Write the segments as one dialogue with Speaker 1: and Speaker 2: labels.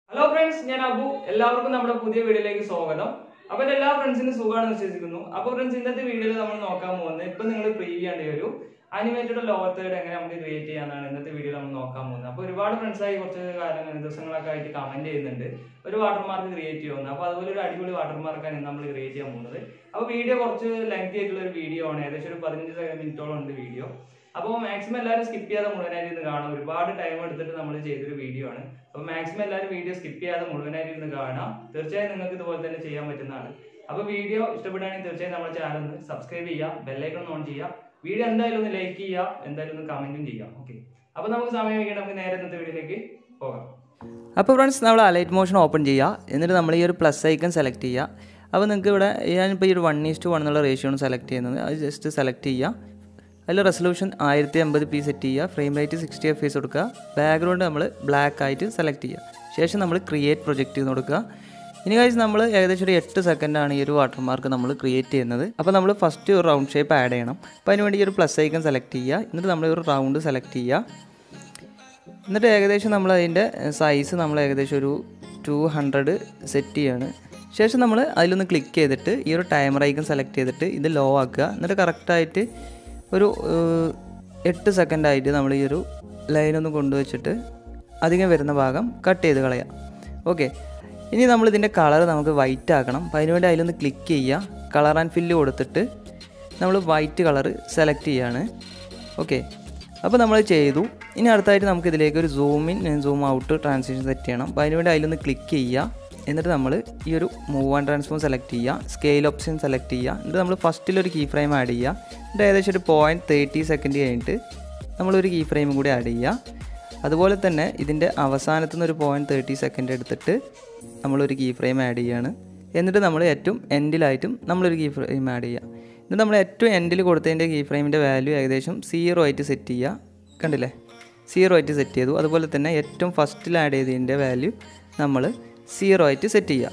Speaker 1: hello friends ഞാൻ അബു എല്ലാവർക്കും നമ്മുടെ പുതിയ വീഡിയോയിലേക്ക് സ്വാഗതം അപ്പൊ എന്റെ എല്ലാ ഫ്രണ്ട്സിനും സുഖമാണെന്ന് വിശ്വസിക്കുന്നു അപ്പൊ ഫ്രണ്ട്സ് ഇന്നത്തെ വീഡിയോയിൽ നമ്മൾ നോക്കാൻ പോകുന്നത് ഇപ്പൊ നിങ്ങൾ പ്രീവ്യൂ ചെയ്യേണ്ട ഒരു അനിമേറ്റഡ് ലോകത്തേട് എങ്ങനെ നമുക്ക് ക്രിയേറ്റ് ചെയ്യാന്നാണ് ഇന്നത്തെ വീഡിയോയിൽ നമ്മൾ നോക്കാൻ പോകുന്നത് അപ്പൊ ഒരുപാട് ഫ്രണ്ട്സ് ആയി കുറച്ച് കാലങ്ങൾ ദിവസങ്ങളൊക്കെ ആയിട്ട് കമന്റ് ചെയ്യുന്നുണ്ട് ഒരു വാട്ടർമാർക്ക് ക്രിയേറ്റ് ചെയ്യുന്നത് അപ്പൊ അതുപോലെ ഒരു അടിപൊളി വാട്ടർമാർക്കാണ് ഇന്ന് നമ്മൾ ക്രിയേറ്റ് ചെയ്യാൻ പോകുന്നത് അപ്പൊ വീഡിയോ കുറച്ച് ലെങ്തി ആയിട്ടുള്ള ഒരു വീഡിയോ ആണ് ഏകദേശം ഒരു പതിനഞ്ച് മിനിറ്റോളം ഉണ്ട് വീഡിയോ അപ്പോൾ മാക്സിമം എല്ലാവരും സ്കിപ്പ് ചെയ്യാതെ മുഴുവനായിട്ട് ഇരുന്ന് കാണാം ഒരുപാട് ടൈം എടുത്തിട്ട് നമ്മൾ ചെയ്തൊരു വീഡിയോ ആണ് അപ്പോൾ മാക്സിമം എല്ലാവരും വീഡിയോ സ്കിപ്പ് ചെയ്യാതെ മുഴുവനായിട്ട് ഇരുന്ന് കാണാം തീർച്ചയായും നിങ്ങൾക്ക് ഇതുപോലെ തന്നെ ചെയ്യാൻ പറ്റുന്നതാണ് അപ്പോൾ വീഡിയോ ഇഷ്ടപ്പെടുകയാണെങ്കിൽ തീർച്ചയായും നമ്മുടെ ചാനൽ ഒന്ന് സബ്സ്ക്രൈബ് ചെയ്യുക ബെല്ലൈക്കൺ ഓൺ ചെയ്യുക വീഡിയോ എന്തായാലും ഒന്ന് ലൈക്ക് ചെയ്യുക എന്തായാലും ഒന്ന് കമന്റും ചെയ്യാം ഓക്കെ അപ്പോൾ നമുക്ക് സമയം വൈകിട്ട് നമുക്ക് നേരെ ഇന്നത്തെ വീഡിയോയിലേക്ക് പോകാം
Speaker 2: അപ്പോൾ ഫ്രണ്ട്സ് നമ്മൾ അലൈറ്റ് മോഷൻ ഓപ്പൺ ചെയ്യുക എന്നിട്ട് നമ്മൾ ഈ ഒരു പ്ലസ് ഐക്കൺ സെലക്ട് ചെയ്യുക അപ്പോൾ നിങ്ങൾക്ക് ഇവിടെ ഞാനിപ്പോൾ ഈ ഒരു വൺ ഈസ് ടു വൺ എന്നുള്ള റേഷ്യോ ആണ് സെലക്ട് ചെയ്യുന്നത് അത് ജസ്റ്റ് സെലക്ട് ചെയ്യുക അതിൽ റെസൊല്യൂഷൻ ആയിരത്തി അമ്പത് പി സെറ്റ് ചെയ്യുക frame rate sixty F S കൊടുക്കുക ബാക്ക്ഗ്രൗണ്ട് നമ്മൾ ബ്ലാക്ക് ആയിട്ട് സെലക്ട് ചെയ്യുക ശേഷം നമ്മൾ ക്രിയേറ്റ് പ്രൊജക്റ്റ് ചെയ്ത് കൊടുക്കുക ഇനി കഴിച്ച് നമ്മൾ ഏകദേശം ഒരു എട്ട് സെക്കൻഡാണ് ഈ ഒരു വാട്ടർമാർക്ക് നമ്മൾ ക്രിയേറ്റ് ചെയ്യുന്നത് അപ്പോൾ നമ്മൾ ഫസ്റ്റ് ഒരു റൗണ്ട് ഷേപ്പ് ആഡ് ചെയ്യണം അപ്പോൾ അതിന് വേണ്ടി ഈ ഒരു പ്ലസ് ഐക്കൺ സെലക്ട് ചെയ്യുക എന്നിട്ട് നമ്മൾ ഒരു റൗണ്ട് സെലക്ട് ചെയ്യുക എന്നിട്ട് ഏകദേശം നമ്മൾ അതിൻ്റെ സൈസ് നമ്മൾ ഏകദേശം ഒരു ടു ഹൺഡ്രഡ് സെറ്റ് ചെയ്യാണ് ശേഷം നമ്മൾ അതിലൊന്ന് ക്ലിക്ക് ചെയ്തിട്ട് ഈ ഒരു ടൈമർ ഐക്കൺ സെലക്ട് ചെയ്തിട്ട് ഇത് ലോ ആക്കുക എന്നിട്ട് കറക്റ്റായിട്ട് ഒരു ഏഹ്, എട്ട് സെക്കൻഡായിട്ട് നമ്മൾ ഈ ഒരു ലൈനൊന്ന് കൊണ്ടുവച്ചിട്ട് അധികം വരുന്ന ഭാഗം കട്ട് ചെയ്ത് കളയാം ഓക്കെ ഇനി നമ്മൾ ഇതിൻ്റെ കളർ നമുക്ക് വൈറ്റ് ആക്കണം അപ്പോൾ അതിനുവേണ്ടി അതിലൊന്ന് ക്ലിക്ക് ചെയ്യുക കളർ ആൻഡ് ഫില്ല് കൊടുത്തിട്ട് നമ്മൾ വൈറ്റ് കളർ സെലക്ട് ചെയ്യാണ് ഓക്കെ അപ്പോൾ നമ്മൾ ചെയ്തു ഇനി അടുത്തായിട്ട് നമുക്ക് ഇതിലേക്ക് ഒരു zoom in zoom out transition set ചെയ്യണം അപ്പോൾ അതിനുവേണ്ടി അതിലൊന്ന് ക്ലിക്ക് ചെയ്യുക എന്നിട്ട് നമ്മൾ ഈ ഒരു മൂവ് ആൻഡ് ട്രാൻസ്ഫോം സെലക്ട് ചെയ്യുക സ്കെയിൽ ഓപ്ഷൻ സെലക്ട് ചെയ്യുക എന്നിട്ട് നമ്മൾ ഫസ്റ്റിലൊരു കീ ഫ്രെയിം ആഡ് ചെയ്യുക എന്നിട്ട് ഏകദേശം ഒരു പോയിൻറ്റ് തേർട്ടി സെക്കൻഡ് കഴിഞ്ഞിട്ട് നമ്മളൊരു കീ ഫ്രെയിം കൂടി ആഡ് ചെയ്യുക അതുപോലെ തന്നെ ഇതിൻ്റെ അവസാനത്തു നിന്ന് ഒരു പോയിൻറ്റ് തേർട്ടി സെക്കൻഡ് എടുത്തിട്ട് നമ്മളൊരു കീ ഫ്രെയിം ആഡ് ചെയ്യുകയാണ് എന്നിട്ട് നമ്മൾ ഏറ്റവും എൻഡിലായിട്ടും നമ്മളൊരു കീ ഫ്രെയിം ആഡ് ചെയ്യുക എന്നിട്ട് നമ്മൾ ഏറ്റവും എൻഡിൽ കൊടുത്തതിൻ്റെ കീ ഫ്രെയിമിൻ്റെ വാല്യൂ ഏകദേശം സീറോ ആയിട്ട് സെറ്റ് ചെയ്യുക കണ്ടില്ലേ സീറോ ആയിട്ട് സെറ്റ് ചെയ്തു അതുപോലെ തന്നെ ഏറ്റവും ഫസ്റ്റിൽ ആഡ് ചെയ്തതിൻ്റെ വാല്യൂ നമ്മൾ സീറോ ആയിട്ട് സെറ്റ് ചെയ്യുക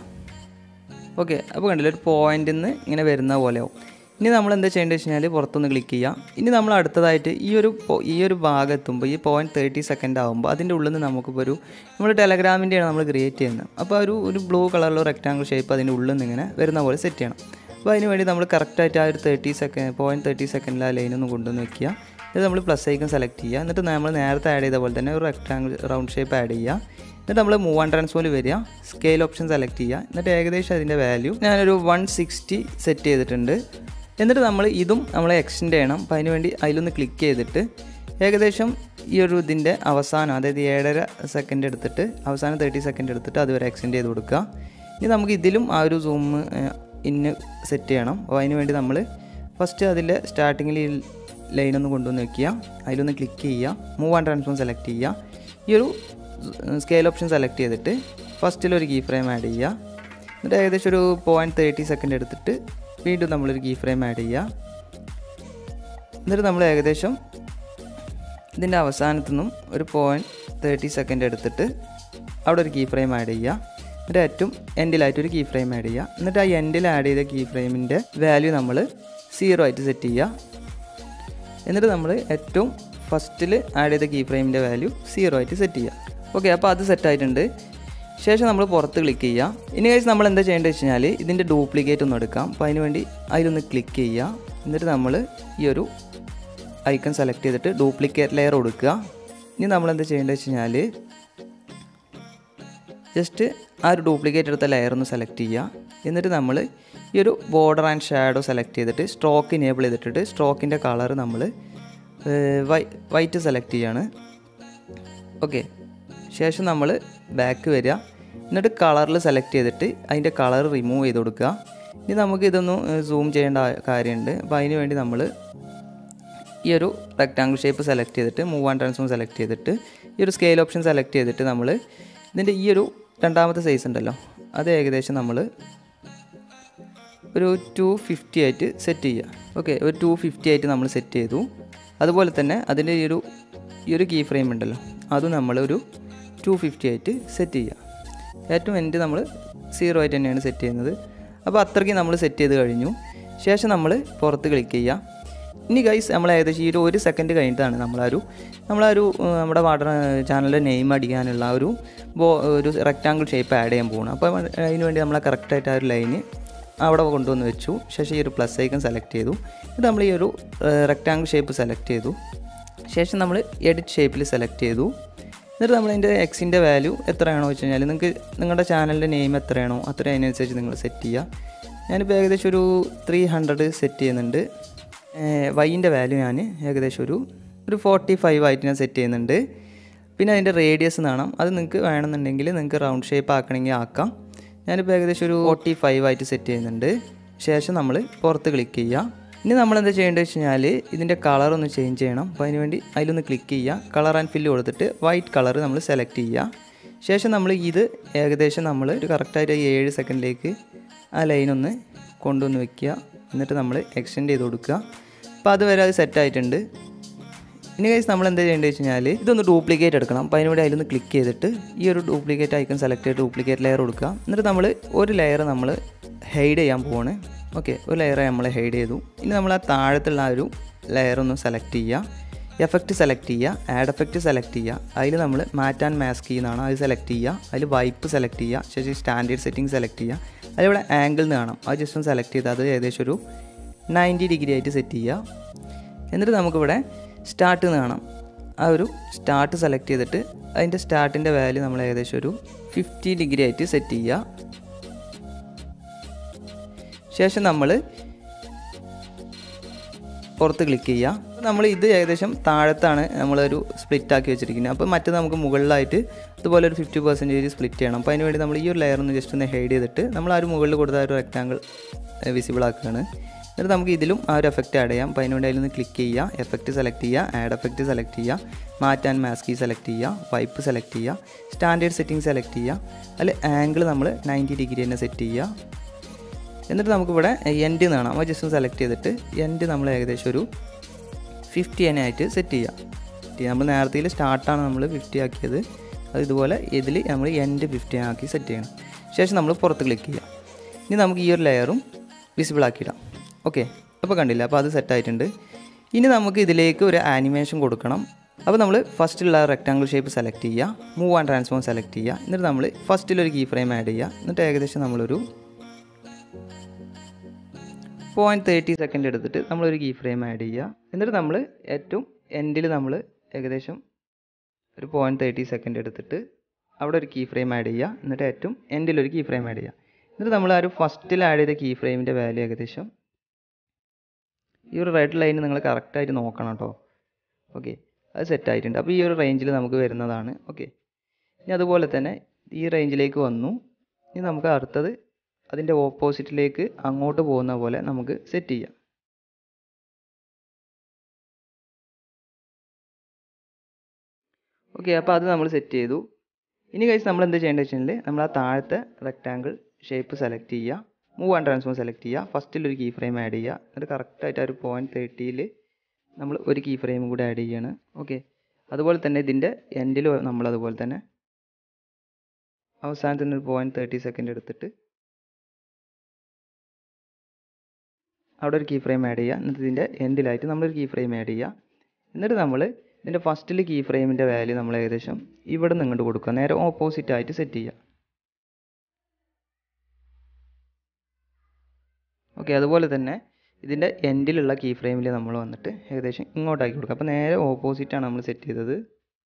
Speaker 2: ഓക്കെ അപ്പോൾ കണ്ടില്ലേ ഒരു പോയിന്റിൽ നിന്ന് ഇങ്ങനെ വരുന്ന പോലെയാവും ഇനി നമ്മൾ എന്താ ചെയ്യേണ്ടത് വെച്ച് കഴിഞ്ഞാൽ പുറത്തൊന്ന് ക്ലിക്ക് ചെയ്യാം ഇനി നമ്മൾ അടുത്തതായിട്ട് ഈ ഒരു po- ഈ ഒരു ഭാഗം എത്തുമ്പോൾ ഈ പോയിന്റ് തേർട്ടി സെക്കൻഡ് ആകുമ്പോൾ അതിൻ്റെ ഉള്ളിൽ നിന്ന് നമുക്കിപ്പോൾ ഒരു നമ്മൾ ടെലഗ്രാമിൻ്റെയാണ് നമ്മൾ ക്രിയേറ്റ് ചെയ്യുന്നത് അപ്പോൾ ഒരു ഒരു ബ്ലൂ കളറിലോ റെക്റ്റാങ്കിൾ ഷേപ്പ് അതിൻ്റെ ഉള്ളിൽ നിന്ന് ഇങ്ങനെ വരുന്ന പോലെ സെറ്റ് ചെയ്യണം അപ്പോൾ അതിന് വേണ്ടി നമ്മൾ കറക്റ്റായിട്ട് ആ ഒരു തേർട്ടി സെക്കൻഡ് പോയിന്റ് തേർട്ടി സെക്കൻഡിൽ ആ ലൈനൊന്ന് കൊണ്ടുവന്ന് വെക്കുക ഇത് നമ്മൾ പ്ലസ് ഐക്കൺ സെലക്ട് ചെയ്യുക എന്നിട്ട് നമ്മൾ നേരത്തെ ആഡ് ചെയ്ത പോലെ തന്നെ ഒരു റെക്റ്റാങ്കിൾ റൗണ്ട് ഷേപ്പ് ആഡ് ചെയ്യുക എന്നിട്ട് നമ്മൾ മൂവ് ആൻഡ് ട്രാൻസ്ഫോമിൽ വരിക സ്കെയിൽ ഓപ്ഷൻ സെലക്ട് ചെയ്യുക എന്നിട്ട് ഏകദേശം അതിൻ്റെ വാല്യൂ ഞാനൊരു വൺ സിക്സ്റ്റി സെറ്റ് ചെയ്തിട്ടുണ്ട് എന്നിട്ട് നമ്മൾ ഇതും നമ്മൾ എക്സ്റ്റെൻഡ് ചെയ്യണം അപ്പോൾ അതിന് വേണ്ടി അതിലൊന്ന് ക്ലിക്ക് ചെയ്തിട്ട് ഏകദേശം ഈ ഒരു ഇതിൻ്റെ അവസാനം അതായത് ഏഴര സെക്കൻഡ് എടുത്തിട്ട് അവസാനം തേർട്ടി സെക്കൻഡ് എടുത്തിട്ട് അതുവരെ എക്സ്റ്റെൻഡ് ചെയ്ത് കൊടുക്കുക ഇനി നമുക്ക് ഇതിലും ആ ഒരു സൂം ഇന്ന് സെറ്റ് ചെയ്യണം അപ്പോൾ അതിന് വേണ്ടി നമ്മൾ ഫസ്റ്റ് അതിൻ്റെ സ്റ്റാർട്ടിങ്ങിൽ ഈ ലൈൻ ഒന്ന് കൊണ്ടുവന്ന് വെക്കുക അതിലൊന്ന് ക്ലിക്ക് ചെയ്യുക മൂവ് ആൻഡ് ട്രാൻസ്ഫോം സെലക്ട് ചെയ്യുക ഈ ഒരു സ്കെയിൽ ഓപ്ഷൻ സെലക്ട് ചെയ്തിട്ട് ഫസ്റ്റിലൊരു കീ ഫ്രെയിം ആഡ് ചെയ്യുക എന്നിട്ട് ഏകദേശം ഒരു പോയിൻറ്റ് തേർട്ടി സെക്കൻഡ് എടുത്തിട്ട് വീണ്ടും നമ്മളൊരു കീ ഫ്രെയിം ആഡ് ചെയ്യുക എന്നിട്ട് നമ്മൾ ഏകദേശം ഇതിൻ്റെ അവസാനത്തു നിന്നും ഒരു പോയിൻറ്റ് തേർട്ടി സെക്കൻഡ് എടുത്തിട്ട് അവിടെ ഒരു കീ ഫ്രെയിം ആഡ് ചെയ്യുക എന്നിട്ട് ഏറ്റവും എൻഡിലായിട്ട് ഒരു കീ ഫ്രെയിം ആഡ് ചെയ്യുക എന്നിട്ട് ആ എൻഡിൽ ആഡ് ചെയ്ത കീ ഫ്രെയിമിൻ്റെ വാല്യൂ നമ്മൾ സീറോ ആയിട്ട് സെറ്റ് ചെയ്യുക എന്നിട്ട് നമ്മൾ ഏറ്റവും ഫസ്റ്റിൽ ആഡ് ചെയ്ത കീ ഫ്രെയിമിൻ്റെ വാല്യൂ സീറോ ആയിട്ട് സെറ്റ് ചെയ്യുക ഓക്കെ അപ്പോൾ അത് സെറ്റ് ആയിട്ടുണ്ട് ശേഷം നമ്മൾ പുറത്ത് ക്ലിക്ക് ചെയ്യുക ഇനി കഴിച്ച് നമ്മൾ എന്താ ചെയ്യേണ്ടത് വെച്ച് കഴിഞ്ഞാൽ ഇതിൻ്റെ ഡ്യൂപ്ലിക്കേറ്റ് ഒന്ന് എടുക്കാം അപ്പോൾ അതിന് വേണ്ടി അതിലൊന്ന് ക്ലിക്ക് ചെയ്യുക എന്നിട്ട് നമ്മൾ ഈ ഒരു ഐക്കൺ സെലക്ട് ചെയ്തിട്ട് ഡ്യൂപ്ലിക്കേറ്റ് ലെയർ കൊടുക്കുക ഇനി നമ്മൾ എന്താ ചെയ്യേണ്ടത് വെച്ച് കഴിഞ്ഞാൽ ജസ്റ്റ് ആ ഒരു ഡ്യൂപ്ലിക്കേറ്റ് എടുത്ത ലെയർ ഒന്ന് സെലക്ട് ചെയ്യുക എന്നിട്ട് നമ്മൾ ഈ ഒരു ബോർഡർ ആൻഡ് ഷാഡോ സെലക്ട് ചെയ്തിട്ട് സ്ട്രോക്ക് ഇനേബിൾ ചെയ്തിട്ട് സ്ട്രോക്കിൻ്റെ കളർ നമ്മൾ വൈറ്റ് സെലക്ട് ചെയ്യാണ് ഓക്കെ ശേഷം നമ്മൾ ബാക്ക് വരിക എന്നിട്ട് കളറിൽ സെലക്ട് ചെയ്തിട്ട് അതിൻ്റെ കളർ റിമൂവ് ചെയ്ത് കൊടുക്കുക ഇനി നമുക്ക് ഇതൊന്ന് സൂം ചെയ്യേണ്ട ആ- കാര്യമുണ്ട് അപ്പോൾ അതിന് വേണ്ടി നമ്മൾ ഈ ഒരു റെക്റ്റാങ്കിൾ ഷേപ്പ് സെലക്ട് ചെയ്തിട്ട് മൂവ് ആൻഡ് ട്രാൻസ്ഫോം സെലക്ട് ചെയ്തിട്ട് ഈ ഒരു സ്കെയിൽ ഓപ്ഷൻ സെലക്ട് ചെയ്തിട്ട് നമ്മൾ ഇതിൻ്റെ ഈ ഒരു രണ്ടാമത്തെ സൈസ് ഉണ്ടല്ലോ അത് ഏകദേശം നമ്മൾ ഒരു ടു ഫിഫ്റ്റി ആയിട്ട് സെറ്റ് ചെയ്യുക ഓക്കെ ഒരു ടു ഫിഫ്റ്റി ആയിട്ട് നമ്മൾ സെറ്റ് ചെയ്തു അതുപോലെ തന്നെ അതിൻ്റെ ഈ ഒരു ഈ ഒരു കീ ഫ്രെയിം ഉണ്ടല്ലോ അതും നമ്മൾ ഒരു ടു ഫിഫ്റ്റി ആയിട്ട് സെറ്റ് ചെയ്യുക ഏറ്റവും എൻഡ് നമ്മൾ സീറോ ആയിട്ട് തന്നെയാണ് സെറ്റ് ചെയ്യുന്നത് അപ്പോൾ അത്രയ്ക്ക് നമ്മൾ സെറ്റ് ചെയ്ത് കഴിഞ്ഞു ശേഷം നമ്മൾ പുറത്ത് ക്ലിക്ക് ചെയ്യുക ഇനി ഗൈസ് നമ്മൾ ഏകദേശം ഈ ഒരു ഒരു സെക്കൻഡ് കഴിഞ്ഞിട്ടാണ് നമ്മളൊരു നമ്മളൊരു ഏഹ്, നമ്മുടെ വാട്ടർ ചാനലിൻ്റെ നെയിം അടിക്കാനുള്ള ആ ഒരു ബോ ഒരു റെക്റ്റാങ്കിൾ ഷേപ്പ് ആഡ് ചെയ്യാൻ പോകണം അപ്പോൾ അതിന് വേണ്ടി നമ്മൾ കറക്റ്റായിട്ട് ആ ഒരു ലൈന് അവിടെ കൊണ്ടുവന്ന് വെച്ചു ശേഷം ഈ ഒരു പ്ലസ് ഐക്കൺ സെലക്ട് ചെയ്തു ഇത് നമ്മൾ ഈ ഒരു റെക്റ്റാങ്കിൾ ഷേപ്പ് സെലക്ട് ചെയ്തു ശേഷം നമ്മൾ എഡിറ്റ് ഷേപ്പിൽ സെലക്ട് ചെയ്തു എന്നിട്ട് നമ്മൾ അതിൻ്റെ എക്സിൻ്റെ വാല്യൂ എത്രയാണോ വെച്ച് കഴിഞ്ഞാൽ നിങ്ങൾക്ക് നിങ്ങളുടെ ചാനലിൻ്റെ നെയിം എത്രയാണോ അത്ര അതിനനുസരിച്ച് നിങ്ങൾ സെറ്റ് ചെയ്യുക ഞാനിപ്പോൾ ഏകദേശം ഒരു ത്രീ ഹൺഡ്രഡ് സെറ്റ് ചെയ്യുന്നുണ്ട് വൈൻ്റെ വാല്യൂ ഞാൻ ഏകദേശം ഒരു ഒരു ഫോർട്ടി ഫൈവ് ആയിട്ട് ഞാൻ സെറ്റ് ചെയ്യുന്നുണ്ട് പിന്നെ അതിൻ്റെ റേഡിയസ് കാണാം അത് നിങ്ങൾക്ക് വേണമെന്നുണ്ടെങ്കിൽ നിങ്ങൾക്ക് റൗണ്ട് ഷേപ്പ് ആക്കണമെങ്കിൽ ആക്കാം ഞാനിപ്പോൾ ഏകദേശം ഒരു ഫോർട്ടി ഫൈവ് ആയിട്ട് സെറ്റ് ചെയ്യുന്നുണ്ട് ശേഷം നമ്മൾ പുറത്ത് ക്ലിക്ക് ചെയ്യുക ഇനി നമ്മൾ എന്താ ചെയ്യേണ്ടത് വെച്ച് കഴിഞ്ഞാൽ ഇതിൻ്റെ കളർ ഒന്ന് ചേഞ്ച് ചെയ്യണം അപ്പോൾ അതിന് വേണ്ടി അതിലൊന്ന് ക്ലിക്ക് ചെയ്യുക കളർ ആൻഡ് ഫില്ല് കൊടുത്തിട്ട് വൈറ്റ് കളർ നമ്മൾ സെലക്ട് ചെയ്യുക ശേഷം നമ്മൾ ഇത് ഏകദേശം നമ്മൾ ഒരു കറക്റ്റായിട്ട് ഏഴ് സെക്കൻഡിലേക്ക് ആ ലൈനൊന്ന് കൊണ്ടുവന്ന് വെക്കുക എന്നിട്ട് നമ്മൾ എക്സ്റ്റെൻഡ് ചെയ്ത് കൊടുക്കുക അപ്പോൾ അതുവരെ അത് സെറ്റ് ആയിട്ടുണ്ട് ഇനി കഴിച്ച് നമ്മൾ എന്താ ചെയ്യേണ്ടത് വെച്ച് കഴിഞ്ഞാൽ ഇതൊന്ന് ഡ്യൂപ്ലിക്കേറ്റ് എടുക്കണം അപ്പോൾ അതിനൂടെ അതിലൊന്ന് ക്ലിക്ക് ചെയ്തിട്ട് ഈ ഒരു ഡ്യൂപ്ലിക്കേറ്റ് ഐക്കൺ സെലക്ട് ചെയ്ത് ഡ്യൂപ്ലിക്കേറ്റ് ലെയർ കൊടുക്കുക എന്നിട്ട് നമ്മൾ ഒരു ലെയർ നമ്മൾ ഹൈഡ് ചെയ്യാൻ പോവാണ് ഓക്കെ ഒരു ലെയർ നമ്മൾ ഹൈഡ് ചെയ്തു ഇനി നമ്മൾ ആ താഴത്തുള്ള ആ ഒരു ലെയർ ഒന്ന് സെലക്ട് ചെയ്യുക എഫക്റ്റ് സെലക്ട് ചെയ്യുക ആഡ് എഫക്റ്റ് സെലക്ട് ചെയ്യുക അതിൽ നമ്മൾ മാറ്റ് ആൻഡ് മാസ്ക് ചെയ്യുന്നതാണ് അത് സെലക്ട് ചെയ്യുക അതിൽ വൈപ്പ് സെലക്ട് ചെയ്യുക ശേഷം സ്റ്റാൻഡേർഡ് സെറ്റിംഗ് സെലക്ട് ചെയ്യുക അതിലൂടെ ആംഗിൾ എന്ന് കാണാം അത് ജസ്റ്റ് ഒന്ന് സെലക്ട് ചെയ്ത് അത് ഏകദേശം ഒരു നയൻറ്റി ഡിഗ്രി ആയിട്ട് സെറ്റ് ചെയ്യുക എന്നിട്ട് നമുക്കിവിടെ സ്റ്റാർട്ട് എന്ന് കാണാം ആ ഒരു സ്റ്റാർട്ട് സെലക്ട് ചെയ്തിട്ട് അതിൻ്റെ സ്റ്റാർട്ടിൻ്റെ വാല്യൂ നമ്മൾ ഏകദേശം ഒരു ഫിഫ്റ്റി ഡിഗ്രി ആയിട്ട് സെറ്റ് ചെയ്യുക ശേഷം നമ്മൾ പുറത്ത് ക്ലിക്ക് ചെയ്യുക അപ്പോൾ നമ്മൾ ഇത് ഏകദേശം താഴത്താണ് നമ്മളൊരു സ്പ്ലിറ്റ് ആക്കി വെച്ചിരിക്കുന്നത് അപ്പോൾ മറ്റേ നമുക്ക് മുകളിലായിട്ട് ഇതുപോലെ ഒരു ഫിഫ്റ്റി പെർസെൻറ്റേജ് സ്പ്ലിറ്റ് ചെയ്യണം അപ്പോൾ അതിന് വേണ്ടി നമ്മൾ ഈ ഒരു ലെയർ ഒന്ന് ജസ്റ്റ് ഒന്ന് ഹൈഡ് ചെയ്തിട്ട് നമ്മൾ ആ ഒരു മുകളിൽ കൊടുത്ത ആ ഒരു റെക്റ്റാങ്കിൾ വിസിബിൾ ആക്കുകയാണ് എന്നിട്ട് നമുക്ക് ഇതിലും ആ ഒരു എഫക്റ്റ് ആഡ് ചെയ്യാം അപ്പോൾ അതിന് വേണ്ടി അതിലൊന്ന് ക്ലിക്ക് ചെയ്യുക എഫക്റ്റ് സെലക്ട് ചെയ്യുക ആഡ് എഫക്റ്റ് സെലക്ട് ചെയ്യുക മാറ്റ് ആൻഡ് മാസ്കി സെലക്ട് ചെയ്യുക വൈപ്പ് സെലക്ട് ചെയ്യുക സ്റ്റാൻഡേർഡ് സെറ്റിംഗ് സെലക്ട് ചെയ്യുക അതിൽ ആംഗിൾ നമ്മൾ നയൻറ്റി ഡിഗ്രി തന്നെ സെറ്റ് ചെയ്യുക എന്നിട്ട് നമുക്കിവിടെ എൻഡ് എന്ന് കാണാം അപ്പോൾ ജസ്റ്റ് ഒന്ന് സെലക്ട് ചെയ്തിട്ട് എൻഡ് നമ്മൾ ഏകദേശം ഒരു ഫിഫ്റ്റി തന്നെ ആയിട്ട് സെറ്റ് ചെയ്യാം നമ്മൾ നേരത്തെ സ്റ്റാർട്ടാണ് നമ്മൾ ഫിഫ്റ്റി ആക്കിയത് അത് ഇതുപോലെ ഇതിൽ നമ്മൾ എൻഡ് ഫിഫ്റ്റി ആക്കി സെറ്റ് ചെയ്യണം ശേഷം നമ്മൾ പുറത്ത് ക്ലിക്ക് ചെയ്യാം ഇനി നമുക്ക് ഈ ഒരു ലെയറും വിസിബിൾ ആക്കിയിടാം ഓക്കെ അപ്പോൾ കണ്ടില്ല അപ്പോൾ അത് സെറ്റ് ആയിട്ടുണ്ട് ഇനി നമുക്ക് ഇതിലേക്ക് ഒരു ആനിമേഷൻ കൊടുക്കണം അപ്പോൾ നമ്മൾ ഫസ്റ്റിലുള്ള റെക്റ്റാങ്കിൾ ഷേപ്പ് സെലക്ട് ചെയ്യുക മൂവ് ആൻഡ് ട്രാൻസ്ഫോം സെലക്ട് ചെയ്യുക എന്നിട്ട് നമ്മൾ ഫസ്റ്റിലൊരു കീ ഫ്രെയിം ആഡ് ചെയ്യുക എന്നിട്ട് ഏകദേശം നമ്മളൊരു പോയിൻറ്റ് തേർട്ടി സെക്കൻഡ് എടുത്തിട്ട് നമ്മളൊരു കീ ഫ്രെയിം ആഡ് ചെയ്യുക എന്നിട്ട് നമ്മൾ ഏറ്റവും എൻഡിൽ നമ്മൾ ഏകദേശം ഒരു പോയിൻറ്റ് തേർട്ടി സെക്കൻഡ് എടുത്തിട്ട് അവിടെ ഒരു കീ ഫ്രെയിം ആഡ് ചെയ്യുക എന്നിട്ട് ഏറ്റവും എൻഡിൽ ഒരു കീ ഫ്രെയിം ആഡ് ചെയ്യുക എന്നിട്ട് നമ്മൾ ആ ഒരു ഫസ്റ്റിൽ ആഡ് ചെയ്ത കീ ഫ്രെയിമിൻ്റെ വാല്യൂ ഏകദേശം ഈ ഒരു റെഡ് ലൈൻ നിങ്ങൾ കറക്റ്റായിട്ട് നോക്കണം കേട്ടോ ഓക്കെ അത് സെറ്റ് ആയിട്ടുണ്ട് അപ്പോൾ ഈ ഒരു റേഞ്ചിൽ നമുക്ക് വരുന്നതാണ് ഓക്കെ ഇനി അതുപോലെ തന്നെ ഈ റേഞ്ചിലേക്ക് വന്നു ഇനി നമുക്ക് അടുത്തത് അതിൻ്റെ ഓപ്പോസിറ്റിലേക്ക് അങ്ങോട്ട് പോകുന്ന പോലെ നമുക്ക് സെറ്റ് ചെയ്യാം ഓക്കെ അപ്പോൾ അത് നമ്മൾ സെറ്റ് ചെയ്തു ഇനി കഴിച്ച് നമ്മൾ എന്താ ചെയ്യേണ്ടത് വെച്ചാൽ നമ്മൾ ആ താഴത്തെ റെക്റ്റാങ്കിൾ ഷേപ്പ് സെലക്ട് ചെയ്യുക മൂവ് ആൻഡ് ട്രാൻസ്ഫോം സെലക്ട് ചെയ്യുക ഫസ്റ്റിൽ ഒരു കീ ഫ്രെയിം ആഡ് ചെയ്യുക എന്നിട്ട് കറക്റ്റായിട്ട് ആ ഒരു പോയിൻറ്റ് തേർട്ടിയിൽ നമ്മൾ ഒരു കീ ഫ്രെയിം കൂടി ആഡ് ചെയ്യാണ് ഓക്കെ അതുപോലെ തന്നെ ഇതിൻ്റെ എൻഡിൽ നമ്മൾ അതുപോലെ തന്നെ അവസാനത്തിന് ഒരു പോയിൻറ്റ് തേർട്ടി സെക്കൻഡ് എടുത്തിട്ട് അവിടെ ഒരു കീ ഫ്രെയിം ആഡ് ചെയ്യുക എന്നിട്ട് ഇതിൻ്റെ എൻഡിലായിട്ട് നമ്മളൊരു കീ ഫ്രെയിം ആഡ് ചെയ്യുക എന്നിട്ട് നമ്മൾ ഇതിൻ്റെ ഫസ്റ്റിൽ കീ ഫ്രെയിമിൻ്റെ വാല്യൂ നമ്മൾ ഏകദേശം ഇവിടെ നിന്ന് ഇങ്ങോട്ട് കൊടുക്കുക നേരെ ഓപ്പോസിറ്റ് ആയിട്ട് സെറ്റ് ചെയ്യുക ഓക്കെ അതുപോലെ തന്നെ ഇതിൻ്റെ എൻഡിലുള്ള കീ ഫ്രെയിമിൽ നമ്മൾ വന്നിട്ട് ഏകദേശം ഇങ്ങോട്ടാക്കി കൊടുക്കുക അപ്പോൾ നേരെ ഓപ്പോസിറ്റാണ് നമ്മൾ സെറ്റ് ചെയ്തത്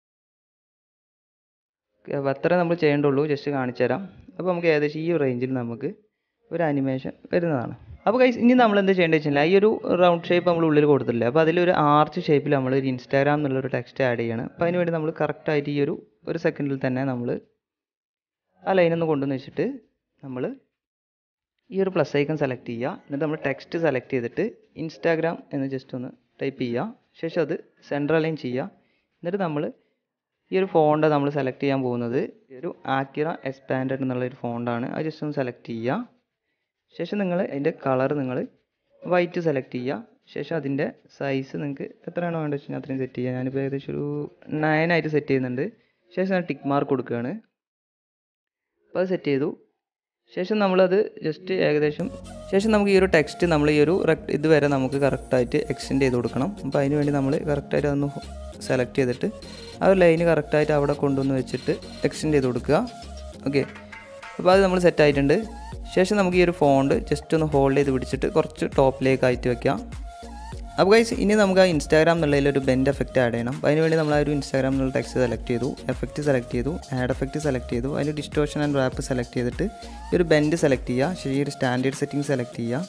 Speaker 2: അപ്പോൾ അത്ര നമ്മൾ ചെയ്യേണ്ടുള്ളൂ ജസ്റ്റ് കാണിച്ചു തരാം അപ്പോൾ നമുക്ക് ഏകദേശം ഈ റേഞ്ചിൽ നമുക്ക് ഒരു അനിമേഷൻ വരുന്നതാണ് അപ്പോൾ കൈസ് ഇനി നമ്മൾ എന്താ ചെയ്യേണ്ടത് വെച്ചാൽ ഈ ഒരു റൗണ്ട് ഷേപ്പ് നമ്മൾ ഉള്ളിൽ കൊടുത്തിട്ടില്ല അപ്പോൾ അതിലൊരു ആർച്ച് ഷേപ്പിൽ നമ്മൾ ഒരു ഇൻസ്റ്റാഗ്രാം എന്നുള്ളൊരു ടെക്സ്റ്റ് ആഡ് ചെയ്യണം അപ്പോൾ അതിന് വേണ്ടി നമ്മൾ കറക്റ്റായിട്ട് ഈ ഒരു ഒരു സെക്കൻഡിൽ തന്നെ നമ്മൾ ആ ലൈനൊന്ന് കൊണ്ടുവന്ന് വെച്ചിട്ട് നമ്മൾ ഈ ഒരു പ്ലസ് ഐക്കൺ സെലക്ട് ചെയ്യുക എന്നിട്ട് നമ്മൾ ടെക്സ്റ്റ് സെലക്ട് ചെയ്തിട്ട് ഇൻസ്റ്റാഗ്രാം എന്ന് ജസ്റ്റ് ഒന്ന് ടൈപ്പ് ചെയ്യുക ശേഷം അത് സെൻട്രൽ അലൈൻ ചെയ്യുക എന്നിട്ട് നമ്മൾ ഈ ഒരു ഫോണ്ട് നമ്മൾ സെലക്ട് ചെയ്യാൻ പോകുന്നത് ഈ ഒരു ആക്കിറ എക്സ്പാൻഡഡ് എന്നുള്ള ഒരു ഫോണ്ടാണ് അത് ജസ്റ്റ് ഒന്ന് സെലക്ട് ചെയ്യുക ശേഷം നിങ്ങൾ അതിൻ്റെ കളർ നിങ്ങൾ വൈറ്റ് സെലക്ട് ചെയ്യുക ശേഷം അതിൻ്റെ സൈസ് നിങ്ങൾക്ക് എത്രയാണോ വേണ്ടത് വെച്ചാൽ അത്രയും സെറ്റ് ചെയ്യുക ഞാനിപ്പോൾ ഏകദേശം ഒരു നയൻ ആയിട്ട് സെറ്റ് ചെയ്യുന്നുണ്ട് ശേഷം ഞാൻ ടിക്ക് മാർക്ക് കൊടുക്കുകയാണ് അപ്പോൾ അത് സെറ്റ് ചെയ്തു ശേഷം നമ്മളത് ജസ്റ്റ് ഏകദേശം ശേഷം നമുക്ക് ഈ ഒരു ടെക്സ്റ്റ് നമ്മൾ ഈ ഒരു റെക്ട് ഇതുവരെ നമുക്ക് കറക്റ്റായിട്ട് എക്സ്റ്റെൻഡ് ചെയ്ത് കൊടുക്കണം അപ്പോൾ അതിന് വേണ്ടി നമ്മൾ കറക്റ്റായിട്ട് അതൊന്ന് സെലക്ട് ചെയ്തിട്ട് ആ ഒരു ലൈന് കറക്റ്റായിട്ട് അവിടെ കൊണ്ടുവന്ന് വെച്ചിട്ട് എക്സ്റ്റെൻഡ് ചെയ്ത് കൊടുക്കുക ഓക്കെ അപ്പോൾ അത് നമ്മൾ സെറ്റ് ആയിട്ടുണ്ട് ശേഷം നമുക്ക് ഈ ഒരു ഫോണ്ട് ജസ്റ്റ് ഒന്ന് ഹോൾഡ് ചെയ്ത് പിടിച്ചിട്ട് കുറച്ച് ടോപ്പിലേക്ക് ആയിട്ട് വെക്കാം അപ്പോൾ ഗൈസ് ഇനി നമുക്ക് ആ ഇൻസ്റ്റാഗ്രാം എന്നുള്ളതിൽ ഒരു ബെൻഡ് എഫക്റ്റ് ആഡ് ചെയ്യണം അപ്പോൾ അതിന് വേണ്ടി നമ്മൾ ആ ഒരു ഇൻസ്റ്റാഗ്രാം എന്നുള്ള ടെക്സ്റ്റ് സെലക്ട് ചെയ്തു എഫക്റ്റ് സെലക്ട് ചെയ്തു ആഡ് എഫക്റ്റ് സെലക്ട് ചെയ്തു അതിൽ ഡിസ്റ്റോഷൻ ആൻഡ് റാപ്പ് സെലക്ട് ചെയ്തിട്ട് ഈ ഒരു ബെൻഡ് സെലക്ട് ചെയ്യുക ശരി ഒരു സ്റ്റാൻഡേർഡ് സെറ്റിംഗ് സെലക്ട് ചെയ്യുക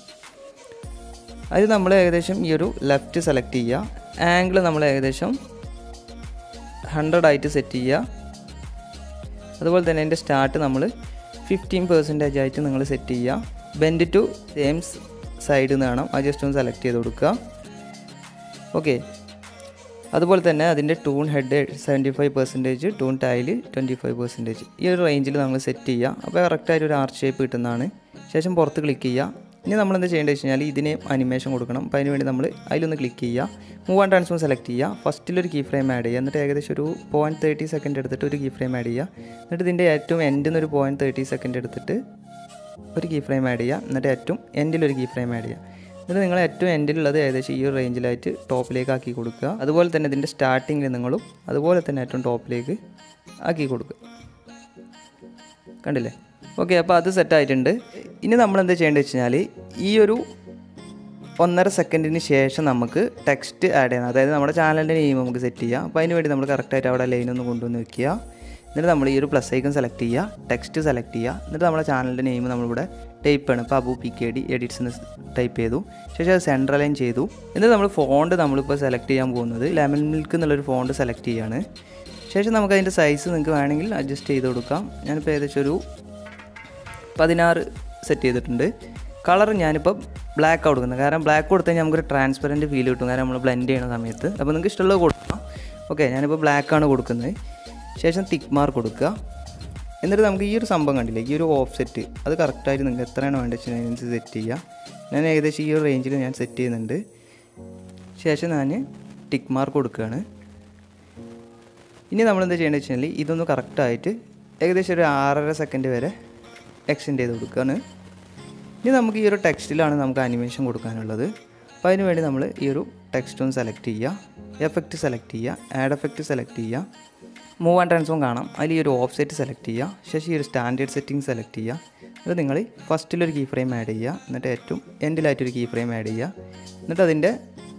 Speaker 2: അത് നമ്മൾ ഏകദേശം ഈ ഒരു ലെഫ്റ്റ് സെലക്ട് ചെയ്യുക ആംഗിൾ നമ്മൾ ഏകദേശം ഹൺഡ്രഡ് ആയിട്ട് സെറ്റ് ചെയ്യുക അതുപോലെ തന്നെ അതിൻ്റെ സ്റ്റാർട്ട് നമ്മൾ ഫിഫ്റ്റീൻ പെർസെൻറ്റേജ് ആയിട്ട് നിങ്ങൾ സെറ്റ് ചെയ്യുക ബെൻഡ് ടു സെയിം സൈഡിൽ നിന്ന് വേണം അത് ജസ്റ്റ് ഒന്ന് സെലക്ട് ചെയ്ത് കൊടുക്കുക ഓക്കെ അതുപോലെ തന്നെ അതിൻ്റെ tune head seventy five percentage tune tail twenty five percentage ഈ ഒരു റേഞ്ചിൽ നമ്മൾ സെറ്റ് ചെയ്യുക അപ്പോൾ കറക്റ്റായിട്ട് ഒരു ആർച്ച് ഷേപ്പ് കിട്ടുന്നതാണ് ശേഷം പുറത്ത് ക്ലിക്ക് ചെയ്യുക ഇനി നമ്മൾ എന്താ ചെയ്യേണ്ടത് വെച്ച് കഴിഞ്ഞാൽ ഇതിന് അനിമേഷൻ കൊടുക്കണം അപ്പോൾ അതിന് വേണ്ടി നമ്മൾ അതിലൊന്ന് ക്ലിക്ക് ചെയ്യുക മൂവ് ആൻഡ് ട്രാൻസ്ഫോം സെലക്ട് ചെയ്യുക ഫസ്റ്റിലൊരു കീ ഫ്രെയിം ആഡ് ചെയ്യുക എന്നിട്ട് ഏകദേശം ഒരു പോയിൻറ്റ് തേർട്ടി സെക്കൻഡ് എടുത്തിട്ട് ഒരു കീ ഫ്രെയിം ആഡ് ചെയ്യുക എന്നിട്ട് ഇതിൻ്റെ ഏറ്റവും എൻഡിൽ നിന്ന് ഒരു പോയിൻറ്റ് തേർട്ടി സെക്കൻഡ് എടുത്തിട്ട് ഒരു കീ ഫ്രെയിം ആഡ് ചെയ്യുക എന്നിട്ട് ഏറ്റവും എൻഡിലൊരു കീ ഫ്രെയിം ആഡ് ചെയ്യുക എന്നിട്ട് നിങ്ങൾ ഏറ്റവും എൻഡിലുള്ളത് ഏകദേശം ഈ ഒരു റേഞ്ചിലായിട്ട് ടോപ്പിലേക്ക് ആക്കി കൊടുക്കുക അതുപോലെ തന്നെ ഇതിൻ്റെ സ്റ്റാർട്ടിങ്ങിൽ നിങ്ങളും അതുപോലെ തന്നെ ഏറ്റവും ടോപ്പിലേക്ക് ആക്കി കൊടുക്കുക കണ്ടില്ലേ ഓക്കെ അപ്പോൾ അത് സെറ്റ് ആയിട്ടുണ്ട് ഇനി നമ്മൾ എന്താ ചെയ്യേണ്ടത് വെച്ച് കഴിഞ്ഞാൽ ഈ ഒരു ഒന്നര സെക്കൻഡിന് ശേഷം നമുക്ക് ടെക്സ്റ്റ് ആഡ് ചെയ്യണം അതായത് നമ്മുടെ ചാനലിൻ്റെ നെയിം നമുക്ക് സെറ്റ് ചെയ്യാം അപ്പോൾ അതിന് വേണ്ടി നമ്മൾ കറക്റ്റായിട്ട് അവിടെ ലൈൻ ഒന്ന് കൊണ്ടുവന്ന് വെക്കുക എന്നിട്ട് നമ്മൾ ഈ ഒരു പ്ലസ് ഐക്കൺ സെലക്ട് ചെയ്യുക ടെക്സ്റ്റ് സെലക്ട് ചെയ്യുക എന്നിട്ട് നമ്മുടെ ചാനലിൻ്റെ നെയിം നമ്മളിവിടെ ടൈപ്പ് ചെയ്യണം ഇപ്പോൾ Abu P K D edits എന്ന് ടൈപ്പ് ചെയ്തു ശേഷം അത് സെൻട്രലൈൻ ചെയ്തു എന്നിട്ട് നമ്മൾ ഫോണ്ട് നമ്മളിപ്പോൾ സെലക്ട് ചെയ്യാൻ പോകുന്നത് ലെമൺ മിൽക്ക് എന്നുള്ളൊരു ഫോണ്ട് സെലക്ട് ചെയ്യാണ് ശേഷം നമുക്ക് അതിൻ്റെ സൈസ് നിങ്ങൾക്ക് വേണമെങ്കിൽ അഡ്ജസ്റ്റ് ചെയ്ത് കൊടുക്കാം ഞാനിപ്പോൾ ഏകദേശം ഒരു പതിനാറ് സെറ്റ് ചെയ്തിട്ടുണ്ട് കളർ ഞാനിപ്പോൾ ബ്ലാക്ക് കൊടുക്കുന്നത് കാരണം ബ്ലാക്ക് കൊടുത്തു കഴിഞ്ഞാൽ നമുക്കൊരു ട്രാൻസ്പെറൻറ്റ് ഫീൽ കിട്ടും കാരണം നമ്മൾ ബ്ലെൻഡ് ചെയ്യുന്ന സമയത്ത് അപ്പോൾ നിങ്ങൾക്ക് ഇഷ്ടമുള്ളത് കൊടുക്കാം ഓക്കെ ഞാനിപ്പോൾ ബ്ലാക്കാണ് കൊടുക്കുന്നത് ശേഷം തിക്ക് മാർക്ക് കൊടുക്കുക എന്നിട്ട് നമുക്ക് ഈ ഒരു സംഭവം കണ്ടില്ലേ ഈ ഒരു ഓഫ് സെറ്റ് അത് കറക്റ്റായിട്ട് നിങ്ങൾക്ക് എത്രയാണ് വേണ്ടത് വെച്ചാൽ അതിനനുസരിച്ച് സെറ്റ് ചെയ്യുക ഞാൻ ഏകദേശം ഈ ഒരു റേഞ്ചിൽ ഞാൻ സെറ്റ് ചെയ്യുന്നുണ്ട് ശേഷം ഞാൻ ടിക്ക് മാർക്ക് കൊടുക്കുകയാണ് ഇനി നമ്മൾ എന്താ ചെയ്യേണ്ടത് വെച്ച് കഴിഞ്ഞാൽ ഇതൊന്ന് കറക്റ്റായിട്ട് ഏകദേശം ഒരു ആറര സെക്കൻഡ് വരെ എക്സ്റ്റെൻഡ് ചെയ്ത് കൊടുക്കുകയാണ് ഇനി നമുക്ക് ഈ ഒരു ടെക്സ്റ്റിലാണ് നമുക്ക് അനിമേഷൻ കൊടുക്കാനുള്ളത് അപ്പോൾ അതിന് വേണ്ടി നമ്മൾ ഈ ഒരു ടെക്സ്റ്റ് ഒന്ന് സെലക്ട് ചെയ്യുക എഫക്റ്റ് സെലക്ട് ചെയ്യുക ആഡ് എഫക്റ്റ് സെലക്ട് ചെയ്യുക മൂവ് ആൻഡ് ട്രാൻസ്ഫോം കാണാം അതിൽ ഈ ഒരു ഓഫ് സെറ്റ് സെലക്ട് ചെയ്യുക ശേഷം ഈ ഒരു സ്റ്റാൻഡേർഡ് സെറ്റിംഗ് സെലക്ട് ചെയ്യുക അത് നിങ്ങൾ ഫസ്റ്റിലൊരു കീ ഫ്രെയിം ആഡ് ചെയ്യുക എന്നിട്ട് ഏറ്റവും എൻഡിലായിട്ടൊരു കീ ഫ്രെയിം ആഡ് ചെയ്യുക എന്നിട്ട് അതിൻ്റെ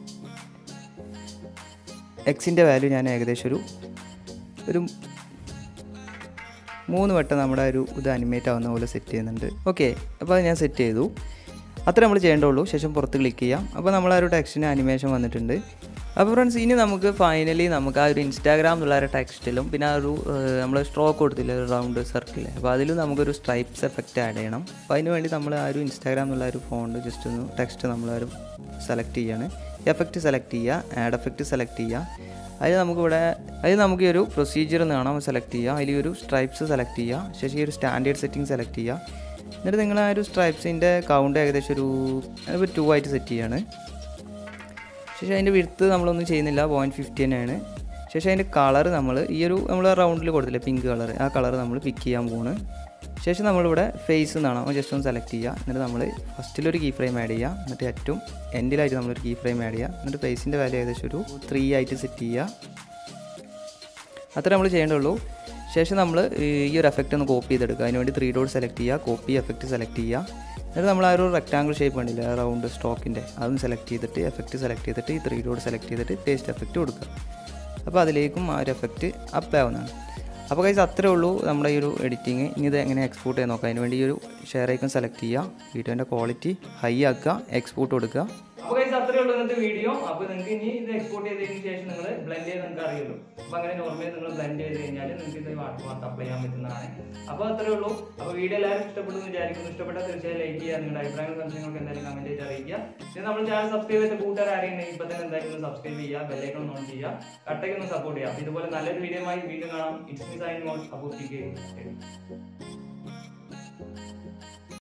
Speaker 2: എക്സിൻ്റെ വാല്യൂ ഞാൻ ഏകദേശം ഒരു ഒരു മൂന്ന് വട്ടം നമ്മുടെ ഒരു ഇത് അനിമേറ്റ് ആവുന്ന പോലെ സെറ്റ് ചെയ്യുന്നുണ്ട് ഓക്കെ അപ്പോൾ അത് ഞാൻ സെറ്റ് ചെയ്തു അത്ര നമ്മൾ ചെയ്യേണ്ടുള്ളൂ ശേഷം പുറത്ത് ക്ലിക്ക് ചെയ്യാം അപ്പോൾ നമ്മൾ ആ ഒരു ടെക്സ്റ്റിന് അനിമേഷൻ വന്നിട്ടുണ്ട് അപ്പോൾ ഫ്രണ്ട്സ് ഇനി നമുക്ക് ഫൈനലി നമുക്ക് ആ ഒരു ഇൻസ്റ്റാഗ്രാം എന്നുള്ള ഒരു ടെക്സ്റ്റിലും പിന്നെ ആ ഒരു നമ്മൾ സ്ട്രോക്ക് കൊടുത്തില്ല ഒരു റൗണ്ട് സർക്കിൾ അപ്പോൾ അതിലും നമുക്കൊരു സ്ട്രൈപ്സ് എഫക്റ്റ് ആഡ് ചെയ്യണം അപ്പോൾ അതിന് വേണ്ടി നമ്മൾ ആ ഒരു ഇൻസ്റ്റാഗ്രാം എന്നുള്ള ഒരു ഫോണ്ട് ജസ്റ്റ് ഒന്ന് ടെക്സ്റ്റ് നമ്മൾ ഒരു സെലക്ട് ചെയ്യാണ് എഫക്റ്റ് സെലക്ട് ചെയ്യുക ആഡ് എഫക്റ്റ് സെലക്ട് ചെയ്യുക അതിൽ നമുക്കിവിടെ അതിൽ നമുക്ക് ഈ ഒരു പ്രൊസീജിയർ കാണാം സെലക്ട് ചെയ്യുക അതിൽ ഈ ഒരു സ്ട്രൈപ്സ് സെലക്ട് ചെയ്യുക ശേഷം ഈ ഒരു സ്റ്റാൻഡേർഡ് സെറ്റിംഗ് സെലക്ട് ചെയ്യുക എന്നിട്ട് നിങ്ങൾ ആ ഒരു സ്ട്രൈപ്സിൻ്റെ കൗണ്ട് ഏകദേശം ഒരു അതിപ്പോൾ ടു ആയിട്ട് സെറ്റ് ചെയ്യാണ് ശേഷം അതിൻ്റെ വിടുത്ത് നമ്മളൊന്നും ചെയ്യുന്നില്ല പോയിൻറ്റ് ഫിഫ്റ്റി തന്നെയാണ് ശേഷം അതിൻ്റെ കളർ നമ്മൾ ഈ ഒരു നമ്മൾ റൗണ്ടിൽ കൊടുത്തില്ലേ പിങ്ക് കളർ ആ കളർ നമ്മൾ പിക്ക് ചെയ്യാൻ പോണ് ശേഷം നമ്മളിവിടെ ഫേസ് എന്നാണ് ജസ്റ്റ് ഒന്ന് സെലക്ട് ചെയ്യുക എന്നിട്ട് നമ്മൾ ഫസ്റ്റിലൊരു കീ ഫ്രെയിം ആഡ് ചെയ്യുക എന്നിട്ട് ഏറ്റവും എൻഡിലായിട്ട് നമ്മളൊരു കീ ഫ്രെയിം ആഡ് ചെയ്യുക എന്നിട്ട് ഫേസിൻ്റെ വാല്യൂ ഏകദേശം ഒരു ത്രീ ആയിട്ട് സെറ്റ് ചെയ്യുക അത്ര നമ്മൾ ചെയ്യേണ്ടുള്ളൂ ശേഷം നമ്മൾ ഈ ഒരു എഫക്റ്റ് ഒന്ന് കോപ്പി ചെയ്തെടുക്കുക അതിന് വേണ്ടി ത്രീ ഡോട്ട് സെലക്ട് ചെയ്യുക കോപ്പി എഫക്റ്റ് സെലക്ട് ചെയ്യുക എന്നിട്ട് നമ്മൾ ആ ഒരു റെക്ടാങ്കിൾ ഷേപ്പ് കണ്ടില്ല റൗണ്ട് സ്റ്റോക്കിൻ്റെ അതൊന്ന് സെലക്ട് ചെയ്തിട്ട് എഫക്റ്റ് സെലക്ട് ചെയ്തിട്ട് ഈ ത്രീ ഡോട്ട് സെലക്ട് ചെയ്തിട്ട് പേസ്റ്റ് എഫക്റ്റ് കൊടുക്കുക അപ്പോൾ അതിലേക്കും ആ ഒരു എഫക്റ്റ് അപ്ലൈ ആവുന്നതാണ് അപ്പോൾ കൈസ് അത്രേ ഉള്ളൂ നമ്മുടെ ഈ ഒരു എഡിറ്റിങ് ഇനി ഇത് എങ്ങനെ എക്സ്പോർട്ട് ചെയ്യാൻ നോക്കാം അതിന് വേണ്ടി ഈ ഒരു ഷെയർ ഐക്കൺ സെലക്ട് ചെയ്യുക വീഡിയോൻ്റെ ക്വാളിറ്റി ഹൈ ആക്കുക എക്സ്പോർട്ട് കൊടുക്കുക
Speaker 1: അപ്പൊ guys അത്രേ ഉള്ളൂ ഇന്നത്തെ വീഡിയോ അപ്പൊ നിങ്ങൾക്ക് ഇനി ഇത് എക്സ്പോർട്ട് ചെയ്തതിന് ശേഷം നിങ്ങൾ ബ്ലെൻഡ് ചെയ്ത് നിങ്ങൾക്ക് അറിയുള്ളൂ അപ്പൊ അങ്ങനെ നോർമലി നിങ്ങൾ ബ്ലെൻഡ് ചെയ്ത് കഴിഞ്ഞാൽ നിങ്ങൾക്ക് ഇത് വാട്ടർ വാട്ടർ അപ്ലൈ ചെയ്യാൻ പറ്റുന്നതാണ് അപ്പൊ അത്രേ ഉള്ളൂ അപ്പൊ വീഡിയോ എല്ലാവരും ഇഷ്ടപ്പെട്ടു എന്ന് വിചാരിക്കുന്നു ഇഷ്ടപ്പെട്ടാൽ തീർച്ചയായും ലൈക്ക് ചെയ്യുക നിങ്ങളുടെ അഭിപ്രായങ്ങൾ സംശയങ്ങൾക്ക് എന്തായാലും കമന്റ് ചെയ്ത് അറിയിക്കുക പിന്നെ നമ്മൾ ചാനൽ സബ്സ്ക്രൈബ് ചെയ്ത കൂട്ടുകാർ ആരെയും ഇപ്പൊ തന്നെ എന്തായാലും ഒന്ന് സബ്സ്ക്രൈബ് ചെയ്യുക ബെല്ലൈക്കൺ ഓൺ ചെയ്യുക കട്ടയ്ക്ക് ഒന്ന് സപ്പോർട്ട് ചെയ്യുക അപ്പൊ ഇതുപോലെ നല്ലൊരു വീഡിയോ ആയി വീണ്ടും കാണാം ഇറ്റ്സ് മീ സൈൻ മോൾ അബൂട്ടിക്ക്